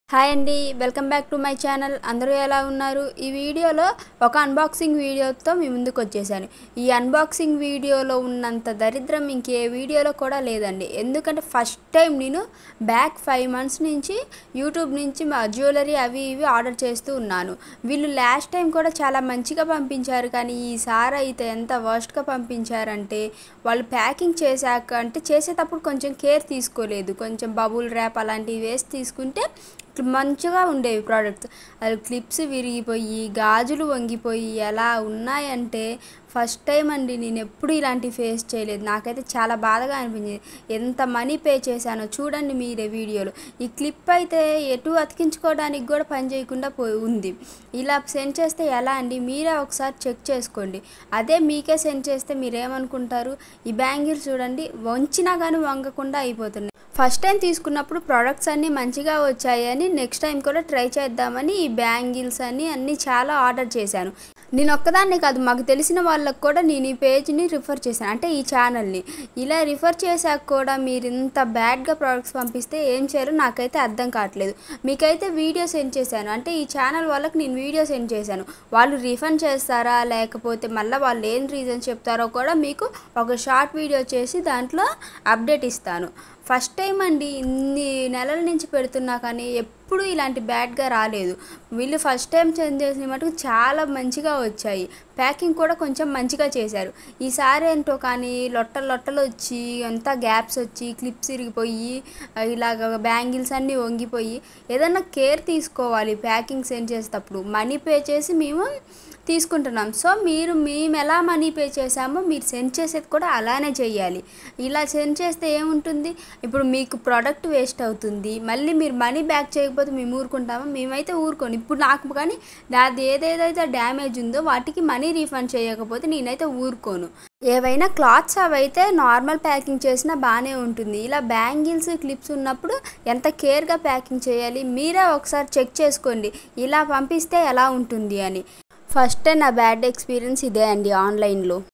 hi అండి welcome back to my channel అందరూ ఎలా ఉన్నారు ఈ వీడియోలో ఒక అన్బాక్సింగ్ వీడియోతో మీ ముందుకు వచ్చేసాను ఈ అన్బాక్సింగ్ వీడియోలో ఉన్నంత దరిద్రం ఇంకే వీడియోలో కూడా లేదండి ఎందుకంటే ఫస్ట్ టైం నేను బ్యాక్ ఫైవ్ మంత్స్ నుంచి యూట్యూబ్ నుంచి మా జ్యువెలరీ అవి ఇవి ఆర్డర్ చేస్తూ ఉన్నాను వీళ్ళు లాస్ట్ టైం కూడా చాలా మంచిగా పంపించారు కానీ ఈసారి అయితే ఎంత వర్స్ట్గా పంపించారంటే వాళ్ళు ప్యాకింగ్ చేశాక అంటే చేసేటప్పుడు కొంచెం కేర్ తీసుకోలేదు కొంచెం బబుల్ ర్యాప్ అలాంటివి వేసి తీసుకుంటే మంచిగా ఉండేవి ప్రోడక్ట్స్ అది క్లిప్స్ విరిగిపోయి గాజులు వంగిపోయి ఎలా ఉన్నాయంటే ఫస్ట్ టైం అండి నేను ఎప్పుడు ఇలాంటి ఫేస్ చేయలేదు నాకైతే చాలా బాధగా అనిపించింది ఎంత మనీ పే చేశానో చూడండి మీరే వీడియోలో ఈ క్లిప్ అయితే ఎటు అతికించుకోవడానికి కూడా పని చేయకుండా పోయి ఉంది ఇలా సెండ్ చేస్తే ఎలా అండి మీరే ఒకసారి చెక్ చేసుకోండి అదే మీకే సెండ్ చేస్తే మీరేమనుకుంటారు ఈ బ్యాంగిల్స్ చూడండి వంచినా కానీ వంగకుండా అయిపోతున్నాయి ఫస్ట్ టైం తీసుకున్నప్పుడు ప్రోడక్ట్స్ అన్నీ మంచిగా వచ్చాయని నెక్స్ట్ టైం కూడా ట్రై చేద్దామని ఈ బ్యాంగిల్స్ అన్ని అన్నీ చాలా ఆర్డర్ చేశాను నేను ఒక్కదాన్నే కాదు మాకు తెలిసిన వాళ్ళకు కూడా నేను ఈ పేజ్ని రిఫర్ చేశాను అంటే ఈ ఛానల్ని ఇలా రిఫర్ చేశాక కూడా మీరు ఇంత బ్యాడ్గా ప్రోడక్ట్స్ పంపిస్తే ఏం చేయాలో నాకైతే అర్థం కావట్లేదు మీకైతే వీడియో సెండ్ చేశాను అంటే ఈ ఛానల్ వాళ్ళకి నేను వీడియో సెండ్ చేశాను వాళ్ళు రిఫండ్ చేస్తారా లేకపోతే మళ్ళీ వాళ్ళు ఏం రీజన్ చెప్తారో కూడా మీకు ఒక షార్ట్ వీడియో చేసి దాంట్లో అప్డేట్ ఇస్తాను ఫస్ట్ టైం అండి ఇన్ని నెలల నుంచి పెడుతున్నా కానీ ఎప్పుడు ఇలాంటి బ్యాడ్గా రాలేదు వీళ్ళు ఫస్ట్ టైం సెండ్ చేసిన మటుకు చాలా మంచిగా వచ్చాయి ప్యాకింగ్ కూడా కొంచెం మంచిగా చేశారు ఈసారి ఏంటో కానీ లొట్టలు లొట్టలు వచ్చి అంతా గ్యాప్స్ వచ్చి క్లిప్స్ ఇరిగిపోయి ఇలాగ బ్యాంగిల్స్ అన్నీ వంగిపోయి ఏదన్నా కేర్ తీసుకోవాలి ప్యాకింగ్ సెండ్ చేసేటప్పుడు మనీ పే చేసి మేము తీసుకుంటున్నాం సో మీరు మేము ఎలా మనీ పే చేసామో మీరు సెండ్ చేసేది కూడా అలానే చేయాలి ఇలా సెండ్ చేస్తే ఏముంటుంది ఇప్పుడు మీకు ప్రోడక్ట్ వేస్ట్ అవుతుంది మళ్ళీ మీరు మనీ బ్యాక్ చేయకపోతే మేము ఊరుకుంటామో మేమైతే ఊరుకోను ఇప్పుడు నాకు కానీ నాది ఏదేదైతే డ్యామేజ్ ఉందో వాటికి మనీ రీఫండ్ చేయకపోతే నేనైతే ఊరుకోను ఏవైనా క్లాత్స్ అవైతే నార్మల్ ప్యాకింగ్ చేసినా బాగానే ఉంటుంది ఇలా బ్యాంగిల్స్ క్లిప్స్ ఉన్నప్పుడు ఎంత కేర్గా ప్యాకింగ్ చేయాలి మీరే ఒకసారి చెక్ చేసుకోండి ఇలా పంపిస్తే ఎలా ఉంటుంది అని ఫస్ట్ నా బ్యాడ్ ఎక్స్పీరియన్స్ ఇదే అండి ఆన్లైన్లో